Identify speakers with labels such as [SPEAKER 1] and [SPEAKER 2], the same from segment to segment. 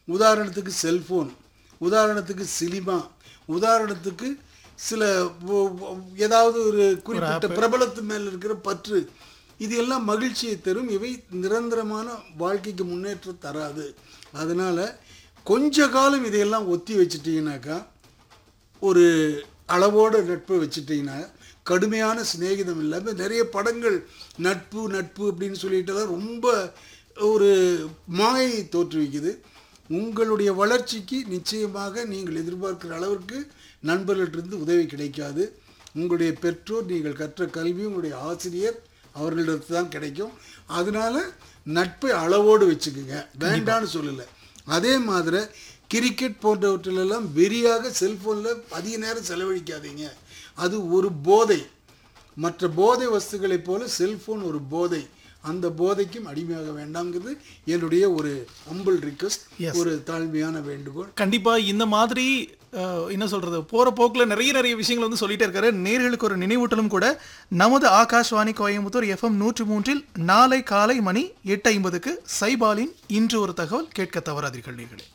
[SPEAKER 1] உதாரணத்துக்கு செல்ஃபோன் உதாரணத்துக்கு சினிமா உதாரணத்துக்கு சில ஒ- ஒ- ஏதாவது ஒரு குறிப்பிட்ட பிரபலத்து மேல் இருக்கிற பற்று இது எல்லாம் மகிழ்ச்சியை தரும் இவை நிரந்தரமான வாழ்க்கைக்கு முன்னேற்றம் தராது அதனால கொஞ்ச காலம் இதையெல்லாம் ஒத்தி வச்சிட்டீங்கன்னாக்கா ஒரு அளவோட நட்பை வச்சுட்டிங்கன்னா கடுமையான சிநேகிதம் இல்லாமல் நிறைய படங்கள் நட்பு நட்பு அப்படின்னு சொல்லிட்டுலாம் ரொம்ப ஒரு மாயை தோற்றுவிக்குது உங்களுடைய வளர்ச்சிக்கு நிச்சயமாக நீங்கள் எதிர்பார்க்கிற அளவிற்கு நண்பர்களிட்டிருந்து உதவி கிடைக்காது உங்களுடைய பெற்றோர் நீங்கள் கற்ற கல்வி உங்களுடைய ஆசிரியர் அவர்களிடத்து தான் கிடைக்கும் அதனால நட்பை அளவோடு வச்சுக்குங்க வேண்டான்னு சொல்லலை அதே மாதிரி கிரிக்கெட் போன்றவற்றிலெல்லாம் வெறியாக செல்ஃபோனில் அதிக நேரம் செலவழிக்காதீங்க அது ஒரு போதை மற்ற போதை வஸ்துக்களைப் போல செல்ஃபோன் ஒரு போதை அந்த போதைக்கும் அடிமையாக வேண்டாம்ங்கிறது என்னுடைய ஒரு ஹம்பிள் ரிக்வஸ்ட் ஒரு தாழ்மையான வேண்டுகோள்
[SPEAKER 2] கண்டிப்பா இந்த மாதிரி அஹ், என்ன சொல்றது போற போக்குல நிறைய நிறைய விஷயங்கள் வந்து சொல்லிட்டே இருக்காரு நேர்களுக்கு ஒரு நினைவூட்டலும் கூட நமது ஆகாஷ்வாணி கோயம்புத்தூர் எஃப்எம் நூற்றி மூன்றில் நாளை காலை மணி எட்டு ஐம்பதுக்கு சைபாலின் இன்று ஒரு தகவல் கேட்க தவறாதீர்கள் நேர்களே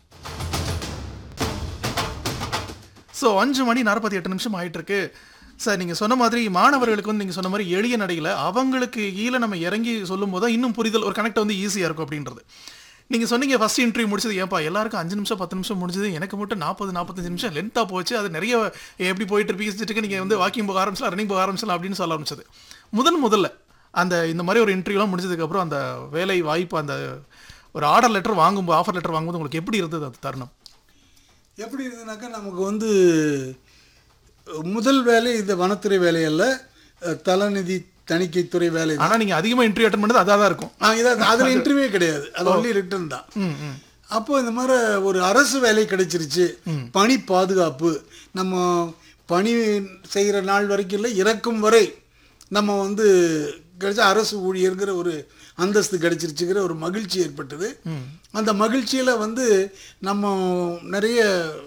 [SPEAKER 2] ஸோ அஞ்சு மணி நாற்பத்தி எட்டு நிமிஷம் ஆயிட்டு இருக்கு சார் நீங்கள் சொன்ன மாதிரி மாணவர்களுக்கு வந்து நீங்கள் சொன்ன மாதிரி எளிய நடையில் அவங்களுக்கு கீழே நம்ம இறங்கி சொல்லும் போது தான் இன்னும் புரிதல் ஒரு கனெக்ட் வந்து ஈஸியாக இருக்கும் அப்படின்றது நீங்கள் சொன்னீங்க ஃபர்ஸ்ட் இன்டர்வியூ முடிச்சது ஏன்ப்பா எல்லாருக்கும் அஞ்சு நிமிஷம் பத்து நிமிஷம் முடிஞ்சது எனக்கு மட்டும் நாற்பது நாற்பத்தஞ்சு நிமிஷம் லென்த்தாக போச்சு அது நிறைய எப்படி போயிட்டு இருப்பீங்க நீங்கள் வந்து வாக்கிங் போக ஆரம்பிச்சலாம் ரன்னிங் போக ஆரம்பிச்சலாம் அப்படின்னு சொல்ல ஆரம்பிச்சது முதல் முதல்ல அந்த இந்த மாதிரி ஒரு இன்டர்வியூலாம் முடிஞ்சதுக்கப்புறம் அந்த வேலை வாய்ப்பு அந்த ஒரு ஆர்டர் லெட்டர் வாங்கும்போது ஆஃபர் லெட்டர் வாங்கும்போது உங்களுக்கு எப்படி இருந்தது அந்த தருணம்
[SPEAKER 1] எப்படி இருந்ததுனாக்கா நமக்கு வந்து முதல் வேலை இந்த வனத்துறை வேலையல்ல அஹ், தலநிதி தணிக்கைத்துறை வேலை தான்
[SPEAKER 2] ஆனா நீங்க அதிகமா இன்டர்வியூ அட்டன் பண்ணது அதான் தான் இருக்கும்
[SPEAKER 1] ஆ, இதான் அதில் இன்டர்வியூ கிடையாது அது ஒன்லி ரிட்டன் தான்
[SPEAKER 2] ம், ம்.
[SPEAKER 1] அப்போ இந்த மாதிரி ஒரு அரசு வேலை கிடைச்சிருச்சு பணி பாதுகாப்பு நம்ம பணி செய்கிற நாள் வரைக்கும் இல்லை இறக்கும் வரை நம்ம வந்து கிடைச்ச அரசு ஊழியர்கிற ஒரு அந்தஸ்து கிடைச்சிருச்சுங்கிற ஒரு மகிழ்ச்சி ஏற்பட்டது அந்த மகிழ்ச்சியில் வந்து நம்ம நிறைய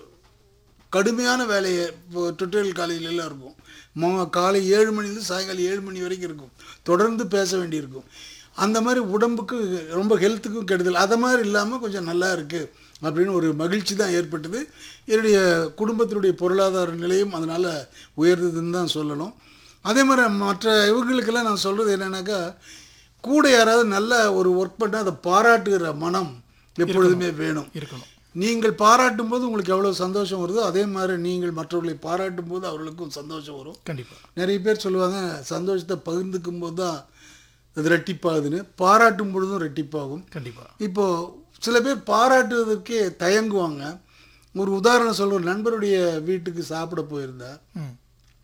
[SPEAKER 1] கடுமையான வேலையை இப்போ டுட்டோரியல் காலையில எல்லாம் இருக்கும் மா காலை ஏழு மணிலேருந்து சாயங்காலம் ஏழு மணி வரைக்கும் இருக்கும் தொடர்ந்து பேச வேண்டியிருக்கும் அந்த மாதிரி உடம்புக்கு ரொம்ப ஹெல்த்துக்கும் கெடுதல் அதை மாதிரி இல்லாமல் கொஞ்சம் நல்லா இருக்குது அப்படின்னு ஒரு மகிழ்ச்சி தான் ஏற்பட்டது என்னுடைய குடும்பத்தினுடைய பொருளாதார நிலையும் அதனால் உயர்ந்ததுன்னு தான் சொல்லணும் அதே மாதிரி மற்ற இவங்களுக்கெல்லாம் நான் சொல்கிறது என்னன்னாக்கா கூட யாராவது நல்ல ஒரு ஒர்க் பண்ணால் அதை பாராட்டுகிற மனம் எப்பொழுதுமே வேணும்
[SPEAKER 2] இருக்கணும்
[SPEAKER 1] நீங்கள் பாராட்டும் போது உங்களுக்கு எவ்வளோ சந்தோஷம் வருதோ அதே மாதிரி நீங்கள் மற்றவர்களை பாராட்டும் போது அவர்களுக்கும் சந்தோஷம் வரும்
[SPEAKER 2] கண்டிப்பா
[SPEAKER 1] நிறைய பேர் சொல்லுவாங்க சந்தோஷத்தை பகிர்ந்துக்கும் போது தான் அது ரெட்டிப்பாகுதுன்னு பாராட்டும் பொழுதும் ரெட்டிப்பாகும்
[SPEAKER 2] கண்டிப்பா
[SPEAKER 1] இப்போ சில பேர் பாராட்டுவதற்கே தயங்குவாங்க ஒரு உதாரணம் சொல்ற ஒரு நண்பருடைய வீட்டுக்கு சாப்பிட போயிருந்தேன்
[SPEAKER 2] ம்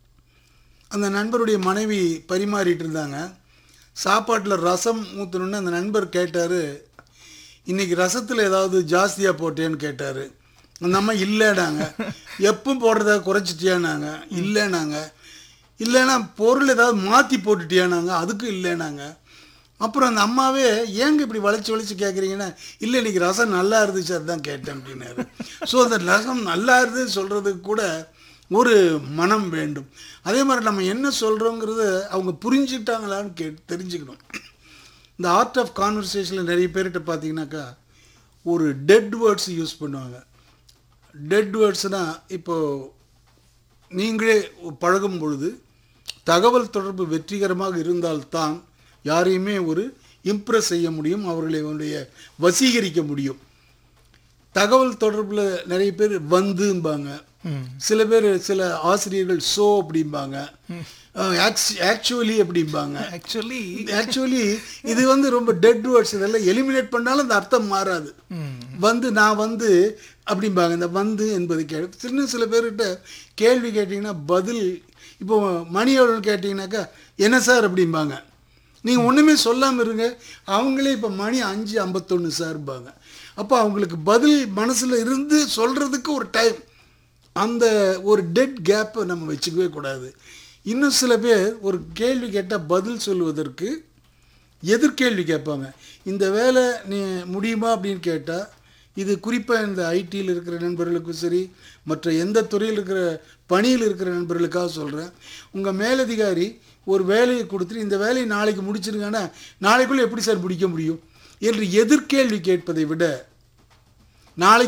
[SPEAKER 1] அந்த நண்பருடைய மனைவி பரிமாறிட்டு இருந்தாங்க சாப்பாட்டில் ரசம் ஊற்றணுன்னு அந்த நண்பர் கேட்டார் இன்னைக்கு ரசத்தில் ஏதாவது ஜாஸ்தியாக போட்டேன்னு கேட்டார் அந்த அம்மா இல்லைனாங்க எப்பவும் போடுறத குறைச்சிட்டியானாங்க இல்லைனாங்க இல்லைன்னா பொருள் ஏதாவது மாற்றி போட்டுட்டியானாங்க அதுக்கும் இல்லைனாங்க அப்புறம் அந்த அம்மாவே ஏங்க இப்படி வளைச்சு வளைச்சு கேட்குறீங்கன்னா இல்லை இன்னைக்கு ரசம் நல்லா இருந்துச்சு அதுதான் கேட்டேன் அப்படின்னாரு ஸோ அந்த ரசம் நல்லா இருந்துச்சு சொல்கிறதுக்கு கூட ஒரு மனம் வேண்டும் அதே மாதிரி நம்ம என்ன சொல்கிறோங்கிறத அவங்க புரிஞ்சுக்கிட்டாங்களான்னு கே தெரிஞ்சுக்கணும் இந்த ஆர்ட் ஆஃப் கான்வர்சேஷனில் நிறைய பேர்கிட்ட பார்த்தீங்கன்னாக்கா ஒரு டெட் வேர்ட்ஸ் யூஸ் பண்ணுவாங்க டெட் வேர்ட்ஸ்னால் இப்போது நீங்களே பழகும் பொழுது தகவல் தொடர்பு வெற்றிகரமாக இருந்தால்தான் யாரையுமே ஒரு இம்ப்ரெஸ் செய்ய முடியும் அவர்களை அவருடைய வசீகரிக்க முடியும் தகவல் தொடர்பில் நிறைய பேர் வந்தும்பாங்க
[SPEAKER 2] ம்
[SPEAKER 1] சில பேர் சில ஆசிரியர்கள் சோ அப்படிம்பாங்க ஆக்சுவலி அப்படிம்பாங்க
[SPEAKER 2] ஆக்சுவலி
[SPEAKER 1] ஆக்சுவலி இது வந்து ரொம்ப டெட் வேர்ட்ஸ் இதெல்லாம் எலிமினேட் பண்ணாலும் அந்த அர்த்தம் மாறாது வந்து நான் வந்து அப்படிம்பாங்க இந்த வந்து என்பது கே சின்ன சில பேர்கிட்ட கேள்வி கேட்டிங்கன்னா பதில் இப்போ மணி எவ்வளோன்னு கேட்டிங்கனாக்கா என்ன சார் அப்படிம்பாங்க நீங்கள் ஒன்றுமே சொல்லாமல் இருங்க அவங்களே இப்போ மணி அஞ்சு ஐம்பத்தொன்று சார்பாங்க அப்போ அவங்களுக்கு பதில் மனசில் இருந்து சொல்கிறதுக்கு ஒரு டைம் அந்த ஒரு டெட் கேப்பை நம்ம வச்சுக்கவே கூடாது இன்னும் சில பேர் ஒரு கேள்வி கேட்டால் பதில் சொல்வதற்கு எதிர்கேள்வி கேட்பாங்க இந்த வேலை நீ முடியுமா அப்படின்னு கேட்டால் இது குறிப்பாக இந்த ஐடியில் இருக்கிற நண்பர்களுக்கும் சரி மற்ற எந்த துறையில் இருக்கிற பணியில் இருக்கிற நண்பர்களுக்காக சொல்கிறேன் உங்கள் மேலதிகாரி ஒரு வேலையை கொடுத்துட்டு இந்த வேலையை நாளைக்கு முடிச்சிருங்கன்னா நாளைக்குள்ளே எப்படி சார் முடிக்க முடியும் என்று எதிர்கேள்வி கேட்பதை விட நாளைக்கு